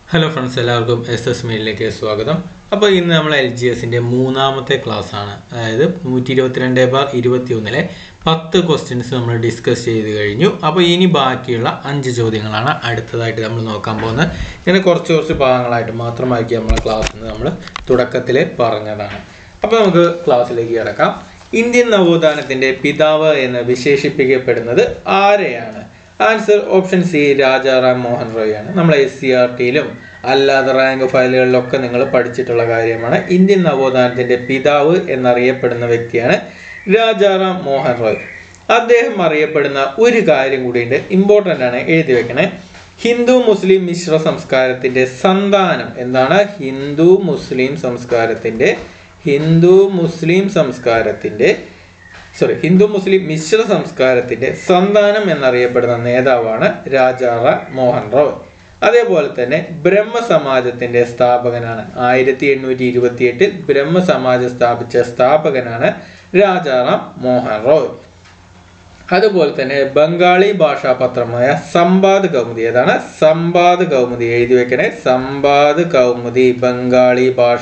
hello friends എല്ലാവർക്കും S S മെയിലിലേക്ക് സ്വാഗതം അപ്പോൾ ഇന്ന് നമ്മൾ എൽ ജി എസിൻ്റെ മൂന്നാമത്തെ ക്ലാസ് ആണ് അതായത് നൂറ്റി ഇരുപത്തിരണ്ട് ബാർ ഇരുപത്തി ഒന്നിലെ പത്ത് ക്വസ്റ്റ്യൻസ് നമ്മൾ ഡിസ്കസ് ചെയ്ത് കഴിഞ്ഞു അപ്പോൾ ഇനി ബാക്കിയുള്ള അഞ്ച് ചോദ്യങ്ങളാണ് അടുത്തതായിട്ട് നമ്മൾ നോക്കാൻ പോകുന്നത് ഇങ്ങനെ കുറച്ച് കുറച്ച് ഭാഗങ്ങളായിട്ട് മാത്രമാക്കി നമ്മളെ ക്ലാസ്സിൽ നമ്മൾ തുടക്കത്തിൽ പറഞ്ഞതാണ് അപ്പോൾ നമുക്ക് ക്ലാസ്സിലേക്ക് കിടക്കാം ഇന്ത്യൻ നവോത്ഥാനത്തിൻ്റെ പിതാവ് എന്ന് വിശേഷിപ്പിക്കപ്പെടുന്നത് ആരെയാണ് answer option C Rajaram Mohan Roy ആണ് നമ്മൾ എസ് സി ആർ ടിയിലും അല്ലാതെ റാങ്ക് ഫയലുകളിലൊക്കെ നിങ്ങൾ പഠിച്ചിട്ടുള്ള കാര്യമാണ് ഇന്ത്യൻ നവോത്ഥാനത്തിന്റെ പിതാവ് എന്നറിയപ്പെടുന്ന വ്യക്തിയാണ് രാജാറാം മോഹൻ റോയ് അദ്ദേഹം അറിയപ്പെടുന്ന ഒരു കാര്യം കൂടിയുണ്ട് ഇമ്പോർട്ടൻ്റ് ആണ് എഴുതി വെക്കണേ ഹിന്ദു മുസ്ലിം മിശ്ര സംസ്കാരത്തിന്റെ സന്താനം എന്താണ് ഹിന്ദു മുസ്ലിം സംസ്കാരത്തിന്റെ ഹിന്ദു മുസ്ലിം സംസ്കാരത്തിന്റെ സോറി ഹിന്ദു മുസ്ലിം മിശ്ര സംസ്കാരത്തിന്റെ സന്താനം എന്നറിയപ്പെടുന്ന നേതാവാണ് രാജാറാം മോഹൻ റോയ് അതേപോലെ തന്നെ ബ്രഹ്മസമാജത്തിന്റെ സ്ഥാപകനാണ് ആയിരത്തി എണ്ണൂറ്റി ഇരുപത്തി എട്ടിൽ ബ്രഹ്മസമാജം സ്ഥാപിച്ച സ്ഥാപകനാണ് രാജാറാം മോഹൻ റോയ് അതുപോലെ തന്നെ ബംഗാളി ഭാഷാ പത്രമായ സംവാദ് കൗമുദി ഏതാണ് സംവാദ് കൗമുദി എഴുതി വെക്കണേ സംവാദ് കൗമുദി ബംഗാളി ഭാഷ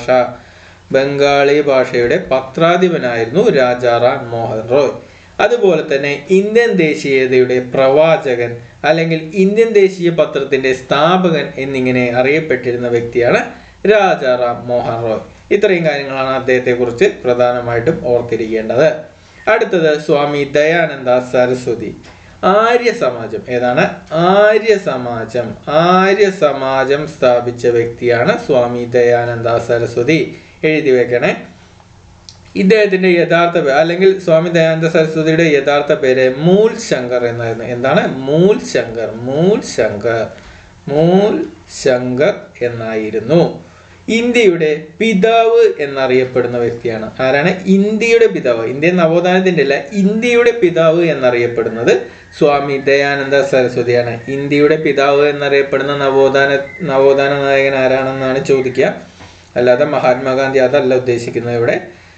ബംഗാളി ഭാഷയുടെ പത്രാധിപനായിരുന്നു രാജാറാം മോഹൻ റോയ് അതുപോലെ തന്നെ ഇന്ത്യൻ ദേശീയതയുടെ പ്രവാചകൻ അല്ലെങ്കിൽ ഇന്ത്യൻ ദേശീയ പത്രത്തിന്റെ സ്ഥാപകൻ എന്നിങ്ങനെ അറിയപ്പെട്ടിരുന്ന വ്യക്തിയാണ് രാജാറാം മോഹൻ റോയ് ഇത്രയും കാര്യങ്ങളാണ് അദ്ദേഹത്തെ കുറിച്ച് പ്രധാനമായിട്ടും ഓർത്തിരിക്കേണ്ടത് അടുത്തത് സ്വാമി ദയാനന്ദ സരസ്വതി ആര്യ സമാജം ഏതാണ് ആര്യ സമാജം ആര്യ സമാജം സ്ഥാപിച്ച വ്യക്തിയാണ് സ്വാമി ദയാനന്ദ സരസ്വതി എഴുതി വെക്കണേ ഇദ്ദേഹത്തിന്റെ യഥാർത്ഥ പേര് അല്ലെങ്കിൽ സ്വാമി ദയാനന്ദ സരസ്വതിയുടെ യഥാർത്ഥ പേര് മൂൽ ശങ്കർ എന്നായിരുന്നു എന്താണ് മൂൽ ശങ്കർ മൂൽ ശങ്കർ മൂൽ ശങ്കർ എന്നായിരുന്നു ഇന്ത്യയുടെ പിതാവ് എന്നറിയപ്പെടുന്ന വ്യക്തിയാണ് ആരാണ് ഇന്ത്യയുടെ പിതാവ് ഇന്ത്യൻ നവോത്ഥാനത്തിന്റെ അല്ല ഇന്ത്യയുടെ പിതാവ് എന്നറിയപ്പെടുന്നത് സ്വാമി ദയാനന്ദ സരസ്വതിയാണ് ഇന്ത്യയുടെ പിതാവ് എന്നറിയപ്പെടുന്ന നവോത്ഥാന നവോത്ഥാന നായകൻ ആരാണെന്നാണ് ചോദിക്കുക അല്ലാതെ മഹാത്മാഗാന്ധി അതല്ല ഉദ്ദേശിക്കുന്നത് ഇവിടെ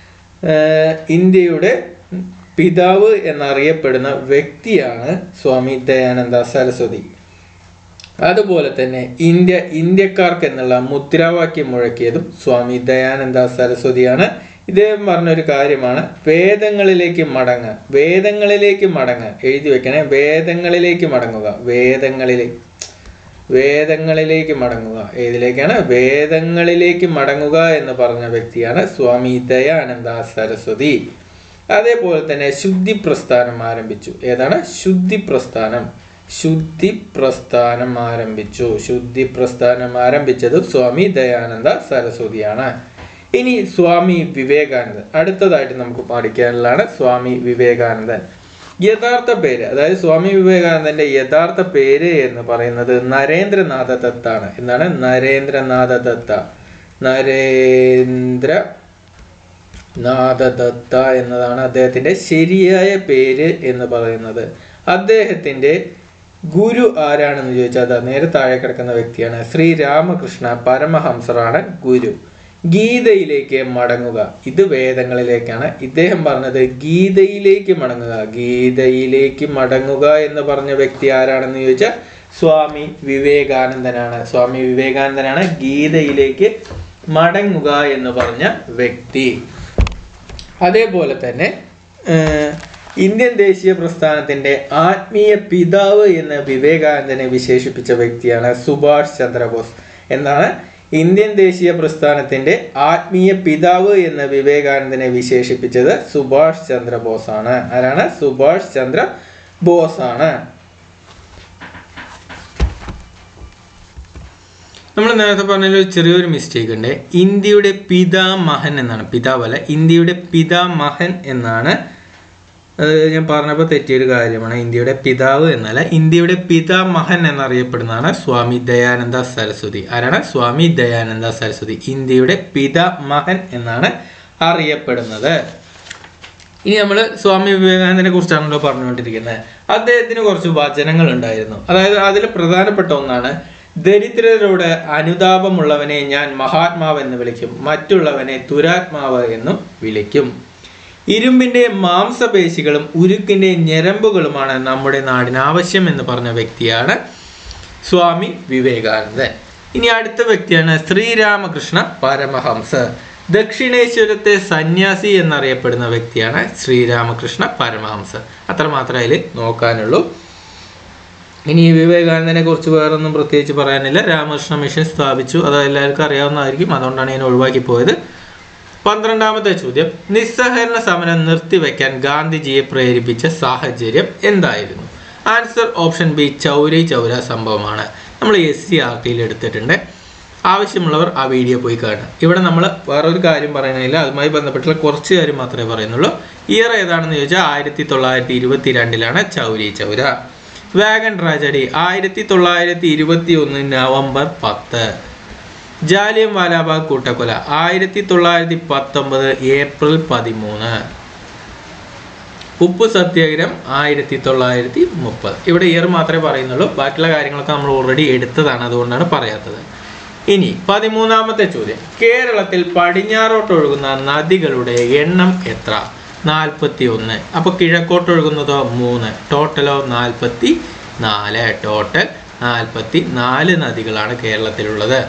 ഇന്ത്യയുടെ പിതാവ് എന്നറിയപ്പെടുന്ന വ്യക്തിയാണ് സ്വാമി ദയാനന്ദ സരസ്വതി അതുപോലെ തന്നെ ഇന്ത്യ ഇന്ത്യക്കാർക്ക് എന്നുള്ള മുദ്രാവാക്യം മുഴക്കിയതും സ്വാമി ദയാനന്ദ സരസ്വതിയാണ് ഇദ്ദേഹം പറഞ്ഞൊരു കാര്യമാണ് വേദങ്ങളിലേക്ക് മടങ്ങുക വേദങ്ങളിലേക്ക് മടങ്ങുക എഴുതി വെക്കണേ വേദങ്ങളിലേക്ക് മടങ്ങുക വേദങ്ങളിലേക്ക് വേദങ്ങളിലേക്ക് മടങ്ങുക ഏതിലേക്കാണ് വേദങ്ങളിലേക്ക് മടങ്ങുക എന്ന് പറഞ്ഞ വ്യക്തിയാണ് സ്വാമി ദയാനന്ദ സരസ്വതി അതേപോലെ തന്നെ ശുദ്ധി പ്രസ്ഥാനം ആരംഭിച്ചു ഏതാണ് ശുദ്ധി പ്രസ്ഥാനം ശുദ്ധി പ്രസ്ഥാനം ആരംഭിച്ചു ശുദ്ധി പ്രസ്ഥാനം ആരംഭിച്ചത് സ്വാമി ദയാനന്ദ സരസ്വതിയാണ് ഇനി സ്വാമി വിവേകാനന്ദൻ അടുത്തതായിട്ട് നമുക്ക് പഠിക്കാനുള്ളതാണ് സ്വാമി വിവേകാനന്ദൻ യഥാർത്ഥ പേര് അതായത് സ്വാമി വിവേകാനന്ദന്റെ യഥാർത്ഥ പേര് എന്ന് പറയുന്നത് നരേന്ദ്രനാഥ ദത്താണ് എന്താണ് നരേന്ദ്രനാഥ ദത്ത നരേന്ദ്ര നാഥദത്ത എന്നതാണ് അദ്ദേഹത്തിന്റെ ശരിയായ പേര് എന്ന് പറയുന്നത് അദ്ദേഹത്തിന്റെ ഗുരു ആരാണെന്ന് ചോദിച്ചാൽ അതാ നേരെ താഴെ കിടക്കുന്ന വ്യക്തിയാണ് ശ്രീരാമകൃഷ്ണ പരമഹംസറാണ് ഗുരു ഗീതയിലേക്ക് മടങ്ങുക ഇത് വേദങ്ങളിലേക്കാണ് ഇദ്ദേഹം പറഞ്ഞത് ഗീതയിലേക്ക് മടങ്ങുക ഗീതയിലേക്ക് മടങ്ങുക എന്ന് പറഞ്ഞ വ്യക്തി ആരാണെന്ന് ചോദിച്ചാൽ സ്വാമി വിവേകാനന്ദനാണ് സ്വാമി വിവേകാനന്ദനാണ് ഗീതയിലേക്ക് മടങ്ങുക എന്ന് പറഞ്ഞ വ്യക്തി അതേപോലെ തന്നെ ഇന്ത്യൻ ദേശീയ പ്രസ്ഥാനത്തിന്റെ ആത്മീയ പിതാവ് എന്ന് വിവേകാനന്ദനെ വിശേഷിപ്പിച്ച വ്യക്തിയാണ് സുഭാഷ് ചന്ദ്രബോസ് എന്താണ് ഇന്ത്യൻ ദേശീയ പ്രസ്ഥാനത്തിന്റെ ആത്മീയ പിതാവ് എന്ന് വിവേകാനന്ദനെ വിശേഷിപ്പിച്ചത് സുഭാഷ് ചന്ദ്രബോസ് ആണ് ആരാണ് സുഭാഷ് ചന്ദ്ര ബോസ് ആണ് നമ്മൾ നേരത്തെ പറഞ്ഞതിൽ ചെറിയൊരു മിസ്റ്റേക്ക് ഉണ്ട് ഇന്ത്യയുടെ പിതാമഹൻ എന്നാണ് പിതാവല്ല ഇന്ത്യയുടെ പിതാമഹൻ എന്നാണ് ഞാൻ പറഞ്ഞപ്പോൾ തെറ്റിയൊരു കാര്യമാണ് ഇന്ത്യയുടെ പിതാവ് എന്നല്ല ഇന്ത്യയുടെ പിതാമഹൻ എന്നറിയപ്പെടുന്നതാണ് സ്വാമി ദയാനന്ദ സരസ്വതി ആരാണ് സ്വാമി ദയാനന്ദ സരസ്വതി ഇന്ത്യയുടെ പിതാമഹൻ എന്നാണ് അറിയപ്പെടുന്നത് ഇനി നമ്മൾ സ്വാമി വിവേകാനന്ദനെ കുറിച്ചാണല്ലോ പറഞ്ഞുകൊണ്ടിരിക്കുന്നത് അദ്ദേഹത്തിന് കുറച്ച് വചനങ്ങൾ ഉണ്ടായിരുന്നു അതായത് അതിൽ പ്രധാനപ്പെട്ട ഒന്നാണ് ദരിദ്രരോട് അനുതാപമുള്ളവനെ ഞാൻ മഹാത്മാവ് എന്ന് വിളിക്കും മറ്റുള്ളവനെ ദുരാത്മാവ് എന്നും വിളിക്കും ഇരുമ്പിന്റെ മാംസപേശികളും ഉരുക്കിന്റെ ഞരമ്പുകളുമാണ് നമ്മുടെ നാടിന് ആവശ്യം എന്ന് പറഞ്ഞ വ്യക്തിയാണ് സ്വാമി വിവേകാനന്ദൻ ഇനി അടുത്ത വ്യക്തിയാണ് ശ്രീരാമകൃഷ്ണ പരമഹംസർ ദക്ഷിണേശ്വരത്തെ സന്യാസി എന്നറിയപ്പെടുന്ന വ്യക്തിയാണ് ശ്രീരാമകൃഷ്ണ പരമഹംസർ അത്ര മാത്രമേ അതിൽ നോക്കാനുള്ളൂ ഇനി ഈ വിവേകാനന്ദനെ കുറിച്ച് വേറൊന്നും പ്രത്യേകിച്ച് പറയാനില്ല രാമകൃഷ്ണ മിഷൻ സ്ഥാപിച്ചു അത് എല്ലാവർക്കും അറിയാവുന്നതായിരിക്കും അതുകൊണ്ടാണ് ഞാൻ ഒഴിവാക്കി പോയത് പന്ത്രണ്ടാമത്തെ ചോദ്യം നിസ്സഹകരണ സമരം നിർത്തിവെക്കാൻ ഗാന്ധിജിയെ പ്രേരിപ്പിച്ച സാഹചര്യം എന്തായിരുന്നു answer option B Chauri Chaura സംഭവമാണ് നമ്മൾ എസ് സി ആർ ടിയിൽ എടുത്തിട്ടുണ്ട് ആവശ്യമുള്ളവർ ആ വീഡിയോ പോയി കാണുക ഇവിടെ നമ്മൾ വേറൊരു കാര്യം പറയുന്നില്ല അതുമായി ബന്ധപ്പെട്ടുള്ള കുറച്ച് കാര്യം മാത്രമേ പറയുന്നുള്ളൂ ഇയർ ഏതാണെന്ന് ചോദിച്ചാൽ ആയിരത്തി തൊള്ളായിരത്തി ഇരുപത്തി രണ്ടിലാണ് ചൗരി ചൗര വാഗൺ ട്രാജഡി ആയിരത്തി തൊള്ളായിരത്തി ഇരുപത്തി ഒന്ന് നവംബർ പത്ത് ജാലിയൻ വാലാബാഗ് കൂട്ടക്കൊല ആയിരത്തി തൊള്ളായിരത്തി പത്തൊമ്പത് ഏപ്രിൽ പതിമൂന്ന് ഉപ്പ് സത്യാഗ്രഹം ആയിരത്തി തൊള്ളായിരത്തി മുപ്പത് ഇവിടെ ഇയർ മാത്രമേ പറയുന്നുള്ളൂ ബാക്കിയുള്ള കാര്യങ്ങളൊക്കെ നമ്മൾ ഓൾറെഡി എടുത്തതാണ് അതുകൊണ്ടാണ് പറയാത്തത് ഇനി പതിമൂന്നാമത്തെ ചോദ്യം കേരളത്തിൽ പടിഞ്ഞാറോട്ട് ഒഴുകുന്ന നദികളുടെ എണ്ണം എത്ര നാൽപ്പത്തി ഒന്ന് അപ്പോൾ കിഴക്കോട്ട് ഒഴുകുന്നതോ മൂന്ന് ടോട്ടലോ നാൽപ്പത്തി നാല് ടോട്ടൽ നാൽപ്പത്തി നാല് നദികളാണ് കേരളത്തിലുള്ളത്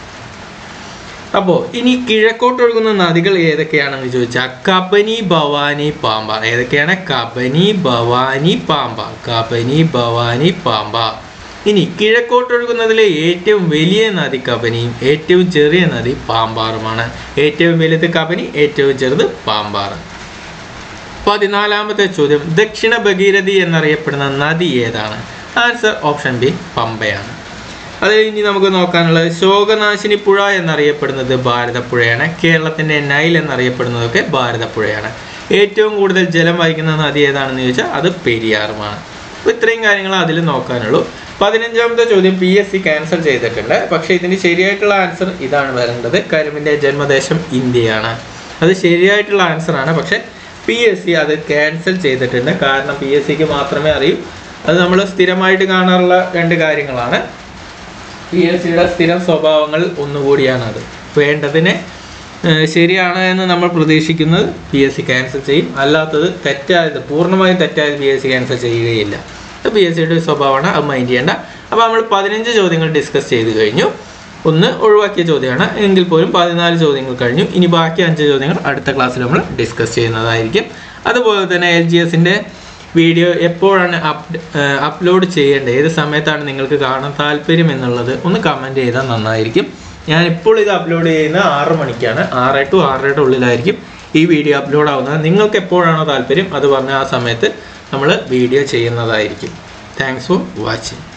അപ്പോൾ ഇനി കിഴക്കോട്ട് ഒഴുകുന്ന നദികൾ ഏതൊക്കെയാണെന്ന് ചോദിച്ചാൽ കബനി ഭവാനി പാമ്പാർ ഏതൊക്കെയാണ് കബനി ഭവാനി പാമ്പാർ കബനി ഭവാനി പാമ്പാർ ഇനി കിഴക്കോട്ട് ഒഴുകുന്നതിലെ ഏറ്റവും വലിയ നദി കബനിയും ഏറ്റവും ചെറിയ നദി പാമ്പാറുമാണ് ഏറ്റവും വലുത് കബനി ഏറ്റവും ചെറുത് പാമ്പാറ് പതിനാലാമത്തെ ചോദ്യം ദക്ഷിണ ഭഗീരഥി എന്നറിയപ്പെടുന്ന നദി ഏതാണ് ആൻസർ ഓപ്ഷൻ ബി പമ്പയാണ് അത് ഇനി നമുക്ക് നോക്കാനുള്ളത് ശോകനാശിനി പുഴ എന്നറിയപ്പെടുന്നത് ഭാരതപ്പുഴയാണ് കേരളത്തിൻ്റെ നൈൽ എന്നറിയപ്പെടുന്നതൊക്കെ ഭാരതപ്പുഴയാണ് ഏറ്റവും കൂടുതൽ ജലം വഹിക്കുന്ന നദി ഏതാണെന്ന് ചോദിച്ചാൽ അത് പെരിയാറുമാണ് അപ്പോൾ ഇത്രയും കാര്യങ്ങൾ അതിൽ നോക്കാനുള്ളൂ പതിനഞ്ചാമത്തെ ചോദ്യം പി എസ് സി ക്യാൻസൽ ചെയ്തിട്ടുണ്ട് പക്ഷേ ഇതിന് ശരിയായിട്ടുള്ള ആൻസർ ഇതാണ് വരേണ്ടത് കരുമിൻ്റെ ജന്മദേശം ഇന്ത്യയാണ് അത് ശരിയായിട്ടുള്ള ആൻസർ ആണ് പക്ഷേ പി എസ് സി അത് ക്യാൻസൽ ചെയ്തിട്ടുണ്ട് കാരണം പി എസ് സിക്ക് മാത്രമേ അറിയൂ അത് നമ്മൾ സ്ഥിരമായിട്ട് കാണാറുള്ള രണ്ട് കാര്യങ്ങളാണ് പി എസ് സിയുടെ സ്ഥിരം സ്വഭാവങ്ങൾ ഒന്നുകൂടിയാണ് അത് വേണ്ടതിന് ഏഹ്, ശരിയാണ് എന്ന് നമ്മൾ പ്രതീക്ഷിക്കുന്നത് പി എസ് സി ക്യാൻസൽ ചെയ്യും അല്ലാത്തത് തെറ്റായത് പൂർണ്ണമായും തെറ്റായത് പി എസ് സി ക്യാൻസൽ ചെയ്യുകയില്ല അത് പി എസ് സിയുടെ സ്വഭാവമാണ് അത് മൈൻഡ് ചെയ്യേണ്ട അപ്പോൾ നമ്മൾ പതിനഞ്ച് ചോദ്യങ്ങൾ ഡിസ്കസ് ചെയ്ത് കഴിഞ്ഞു ഒന്ന് ഒഴിവാക്കിയ ചോദ്യമാണ് എങ്കിൽ പോലും പതിനാല് ചോദ്യങ്ങൾ കഴിഞ്ഞു ഇനി ബാക്കി അഞ്ച് ചോദ്യങ്ങൾ അടുത്ത ക്ലാസ്സിൽ നമ്മൾ ഡിസ്കസ് ചെയ്യുന്നതായിരിക്കും അതുപോലെ തന്നെ എൽ ജി എസിൻ്റെ വീഡിയോ എപ്പോഴാണ് അപ് അപ്ലോഡ് ചെയ്യേണ്ടത് ഏത് സമയത്താണ് നിങ്ങൾക്ക് കാണാൻ താല്പര്യം എന്നുള്ളത് ഒന്ന് കമൻറ്റ് ചെയ്താൽ നന്നായിരിക്കും ഞാൻ ഇപ്പോൾ ഇത് അപ്ലോഡ് ചെയ്യുന്ന ആറ് മണിക്കാണ് ആറ് ടു ആറരയുടെ ഉള്ളിലായിരിക്കും ഈ വീഡിയോ അപ്ലോഡ് ആവുന്നത് നിങ്ങൾക്ക് എപ്പോഴാണോ താല്പര്യം അത് പറഞ്ഞ ആ സമയത്ത് നമ്മൾ വീഡിയോ ചെയ്യുന്നതായിരിക്കും താങ്ക്സ് ഫോർ വാച്ചിങ്